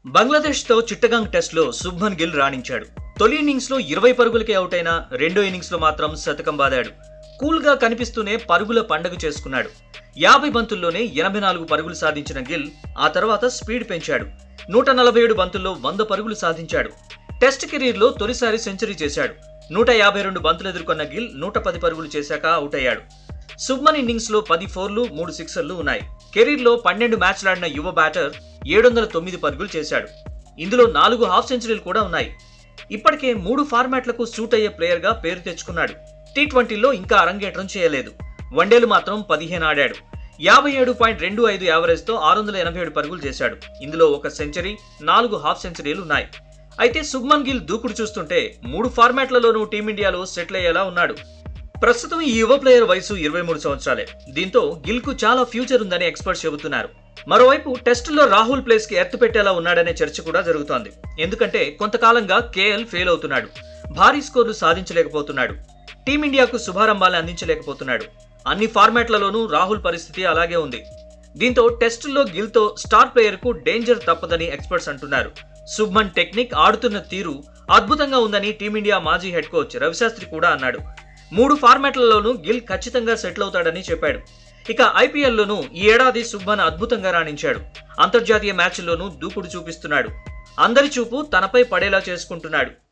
బంగ్లాదేశ్తో చిట్టగాంగ్ టెస్ట్లో శుభ్మన్ గిల్ రాణించాడు తొలి ఇన్నింగ్స్లో ఇరవై పరుగులకే అవుట్ అయిన రెండో ఇన్నింగ్స్లో మాత్రం శతకం బాదాడు కూల్గా కనిపిస్తూనే పరుగుల పండగ చేసుకున్నాడు యాభై బంతుల్లోనే ఎనభై నాలుగు పరుగులు సాధించిన గిల్ ఆ తర్వాత స్పీడ్ పెంచాడు నూట నలభై ఏడు బంతుల్లో వంద పరుగులు సాధించాడు టెస్ట్ కెరీర్లో తొలిసారి సెంచరీ చేశాడు నూట యాభై రెండు బంతులు ఎదుర్కొన్న గిల్ నూట పది పరుగులు చేశాక అవుట్ అయ్యాడు శుభ్మన్ ఇన్నింగ్స్ లో పది ఫోర్లు మూడు సిక్సర్లు ఉన్నాయి కెరీర్లో పన్నెండు మ్యాచ్లాడిన యువ బ్యాటర్ ఏడు వందల తొమ్మిది పరుగులు చేశాడు ఇందులో నాలుగు హాఫ్ సెంచరీలు కూడా ఉన్నాయి ఇప్పటికే మూడు ఫార్మాట్లకు సూట్ అయ్యే ప్లేయర్గా పేరు తెచ్చుకున్నాడు టీ ట్వంటీలో ఇంకా అరంగేట్రం చేయలేదు వన్డేలు మాత్రం పదిహేను ఆడాడు యాభై ఏడు పాయింట్ రెండు ఐదు యావరేజ్తో ఆరు వందల ఎనభై ఏడు పరుగులు చేశాడు ఇందులో ఒక సెంచరీ నాలుగు హాఫ్ సెంచరీలు ఉన్నాయి అయితే శుభ్మన్ గిల్ దూకుడు చూస్తుంటే మూడు ఫార్మాట్లలోనూ టీమిండియాలో సెటిల్ అయ్యేలా ఉన్నాడు ప్రస్తుతం ఈ యువ ప్లేయర్ వయసు ఇరవై మూడు సంవత్సరాలే దీంతో గిల్ కు చాలా ఫ్యూచర్ ఉందని ఎక్స్పర్ట్స్ చెబుతున్నారు మరోవైపు టెస్టుల్లో రాహుల్ ప్లేస్ కి ఎర్త్ పెట్టేలా ఉన్నాడనే చర్చ కూడా జరుగుతోంది ఎందుకంటే కొంతకాలంగా కేఎల్ ఫెయిల్ అవుతున్నాడు భారీ స్కోర్లు సాధించలేకపోతున్నాడు టీమిండియాకు శుభారంభాలు అందించలేకపోతున్నాడు అన్ని ఫార్మాట్లలోనూ రాహుల్ పరిస్థితి అలాగే ఉంది దీంతో టెస్టుల్లో గిల్తో స్టార్ ప్లేయర్ కు డేంజర్ తప్పదని ఎక్స్పర్ట్స్ అంటున్నారు శుభ్మన్ టెక్నిక్ ఆడుతున్న తీరు అద్భుతంగా ఉందని టీమిండియా మాజీ హెడ్ కోచ్ రవిశాస్త్రి కూడా అన్నాడు మూడు ఫార్మాట్లలోనూ గిల్ ఖచ్చితంగా సెటిల్ అవుతాడని చెప్పాడు ఇక ఐపీఎల్లోనూ ఈ ఏడాది శుభ్మన్ అద్భుతంగా రాణించాడు అంతర్జాతీయ మ్యాచ్ల్లోనూ దూకుడు చూపిస్తున్నాడు అందరి చూపు తనపై పడేలా చేసుకుంటున్నాడు